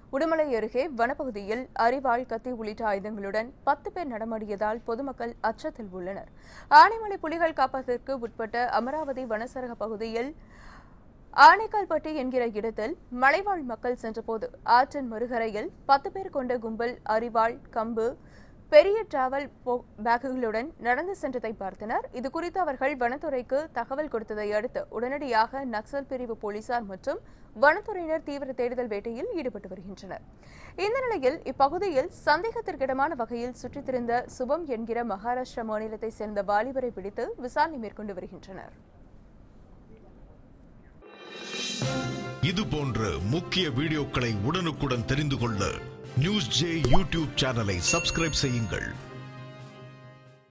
உடுமலை அருகே வனப்பகுதியில் அரிவாள் கத்தி உள்ளிட்ட ஆயுதங்களுடன் பத்து பேர் நடமாடியதால் பொதுமக்கள் அச்சத்தில் உள்ளனர் ஆனைமலை புலிகள் காப்பகத்திற்கு உட்பட்ட அமராவதி வனசரக பகுதியில் ஆனைக்கால்பட்டி என்கிற இடத்தில் மலைவாழ் மக்கள் சென்றபோது ஆற்றின் மறுகரையில் பத்து பேர் கொண்ட கும்பல் அரிவாள் கம்பு பெரிய டிராவல் போ- பேக்குகளுடன் நடந்து சென்றதை பார்த்தனர் இது குறித்து அவர்கள் வனத்துறைக்கு தகவல் கொடுத்ததை அடுத்து உடனடியாக நக்சல் பிரிவு போலீசார் மற்றும் வனத்துறையினர் தீவிர தேடுதல் வேட்டையில் ஈடுபட்டு வருகின்றனர் இந்த நிலையில் இப்பகுதியில் சந்தேகத்திற்கிடமான வகையில் சுற்றித் திரிந்த சுபம் என்கிற மகாராஷ்டிரா மாநிலத்தைச் சேர்ந்த வாலிபரை பிடித்து விசாரணை மேற்கொண்டு வருகின்றனர் இது போன்ற முக்கிய வீடியோக்களை உடனுக்குடன் தெரிந்து கொள்ள நியூஸ் ஜே யூடியூப் சேனலை சப்ஸ்கிரைப் செய்யுங்கள்